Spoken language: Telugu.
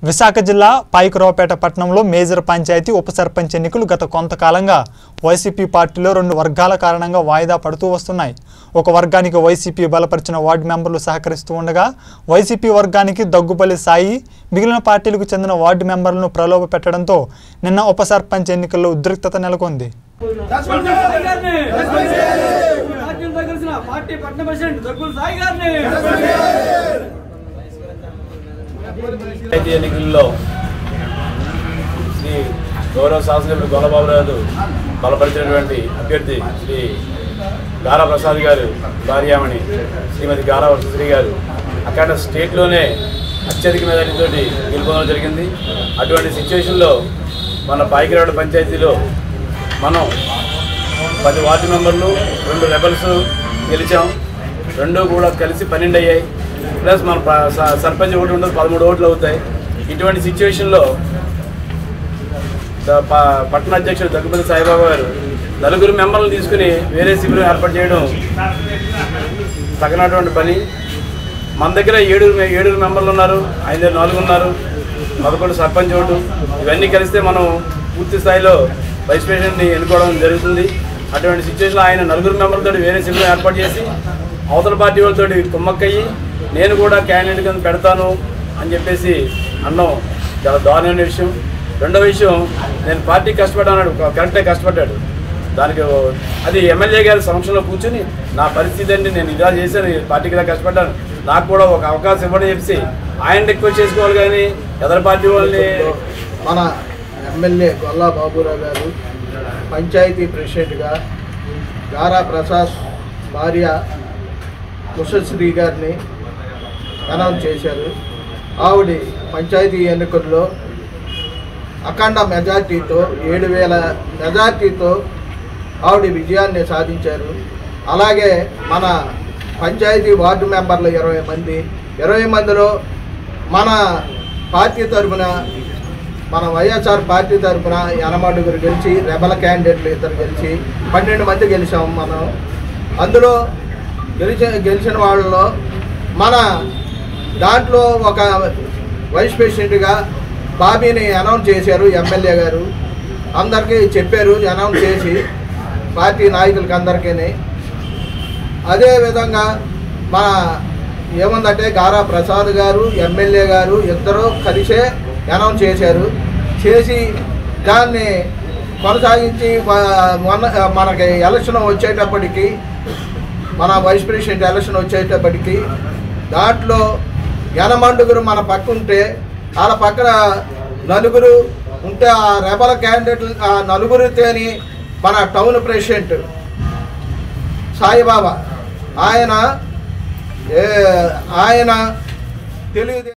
విశాఖ జిల్లా పాయికరావుపేట పట్టణంలో మేజర్ పంచాయతీ ఉప సర్పంచ్ ఎన్నికలు గత కొంతకాలంగా వైసీపీ పార్టీలో రెండు వర్గాల కారణంగా వాయిదా పడుతూ వస్తున్నాయి ఒక వర్గానికి వైసీపీ బలపరిచిన వార్డు మెంబర్లు సహకరిస్తూ ఉండగా వైసీపీ వర్గానికి దగ్గుపల్లి సాయి మిగిలిన పార్టీలకు చెందిన వార్డు మెంబర్లను ప్రలోభ పెట్టడంతో నిన్న ఉప సర్పంచ్ ఎన్నికల్లో ఉద్రిక్తత నెలకొంది సాయి గారిని రాజ్యంతో కలిసిన పార్టీ పట్టణ ప్రెసిడెంట్ దగ్గుల సాయి గారిని పంచాయతీ ఎన్నికల్లో శ్రీ గౌరవ శాసనసభ్యులు గొల్లబాబు గారు బలపరిచినటువంటి అభ్యర్థి శ్రీ గారా ప్రసాద్ గారు భార్యామణి శ్రీమతి గారా శ్రీ గారు అక్కడ స్టేట్లోనే అత్యధిక మెజార్టీతో గెలుపొందడం జరిగింది అటువంటి సిచ్యువేషన్లో మన పాయికిరాడు పంచాయతీలో మనం పది వార్డు మెంబర్లు రెండు రెబల్స్ గెలిచాం రెండు కూడా కలిసి పన్నెండు అయ్యాయి ప్లస్ మన ప- స- సర్పంచ్ ఒకటి ఉండదు పదమూడు ఓట్లు అవుతాయి ఇటువంటి సిచ్యువేషన్లో ద- ప- పట్టణ అధ్యక్షుడు దగ్గుపల్లి సాయిబాబా గారు నలుగురు మెంబర్లను తీసుకుని వేరే శిబిరం ఏర్పాటు చేయడం తగినటువంటి పని మన దగ్గర ఏడుగురు మె- ఏడుగురు మెంబర్లు ఉన్నారు ఆయన దగ్గర నాలుగు ఉన్నారు పదకొండు సర్పంచ్ ఓటు ఇవన్నీ కలిస్తే మనం పూర్తి స్థాయిలో వైస్ ప్రెసిడెంట్ని ఎన్నుకోవడం జరుగుతుంది అటువంటి సిచ్యువేషన్లో ఆయన నలుగురు మెంబర్లతో వేరే శిబిరం ఏర్పాటు చేసి అవతల పార్టీ వాళ్ళతో కుమ్మక్కయ్యి నేను కూడా క్యాండిడేట్ కింద పెడతాను అని చెప్పేసి అన్నం చాలా దారుణమైన విషయం రెండో విషయం నేను పార్టీ కష్టపడ్డాడు కరెక్టే కష్టపడ్డాడు దానికి ఓ- అది ఎమ్మెల్యే గారి సమక్షంలో కూర్చుని నా పరిస్థితి అండి నేను ఇలా చేశాను ఈ పార్టీకి ఇలా కష్టపడ్డాను నాకు కూడా ఒక అవకాశం ఇవ్వడం చెప్పి ఆయన రిక్వెస్ట్ చేసుకోవాలి కానీ ఎదరు పార్టీ వాళ్ళని మన ఎమ్మెల్యే గొల్లా బాబురావు గారు పంచాయతీ ప్రెసిడెంట్గా గారా ప్రసాద్ భార్య ముషశ్రీ గారిని అనౌన్స్ చేశారు ఆవిడ పంచాయతీ ఎన్నికల్లో అఖండ మెజార్టీతో ఏడు వేల మెజార్టీతో ఆవిడ విజయాన్ని సాధించారు అలాగే మన పంచాయతీ వార్డు మెంబర్లు ఇరవై మంది ఇరవై మందిలో మన పార్టీ తరఫున మన వైఎస్ఆర్ పార్టీ తరఫున యనమడుగురు గెలిచి రెబల్ క్యాండిడేట్లు ఇద్దరు గెలిచి పన్నెండు మంది గెలిచాం మనం అందులో గెలిచిన గెలిచిన వాళ్ళలో మన దాంట్లో ఒక వైస్ ప్రెసిడెంట్గా బాబీని అనౌన్స్ చేశారు ఎమ్మెల్యే గారు అందరికీ చెప్పారు అనౌన్స్ చేసి పార్టీ నాయకులకి అందరికీ అదేవిధంగా మన ఏముందంటే గారా ప్రసాద్ గారు ఎమ్మెల్యే గారు ఇద్దరు కలిసే అనౌన్స్ చేశారు చేసి దాన్ని కొనసాగించి వ- మొన్న మనకి ఎలక్షన్ వచ్చేటప్పటికి మన వైస్ ప్రెసిడెంట్ ఎలక్షన్ వచ్చేటప్పటికి దాంట్లో ఎనమండుగురు మన పక్క ఉంటే వాళ్ళ పక్కన నలుగురు ఉంటే ఆ రెబల క్యాండిడేట్లు ఆ నలుగురితోని మన టౌన్ ప్రెసిడెంట్ సాయిబాబా ఆయన ఏ ఆయన తెలుగు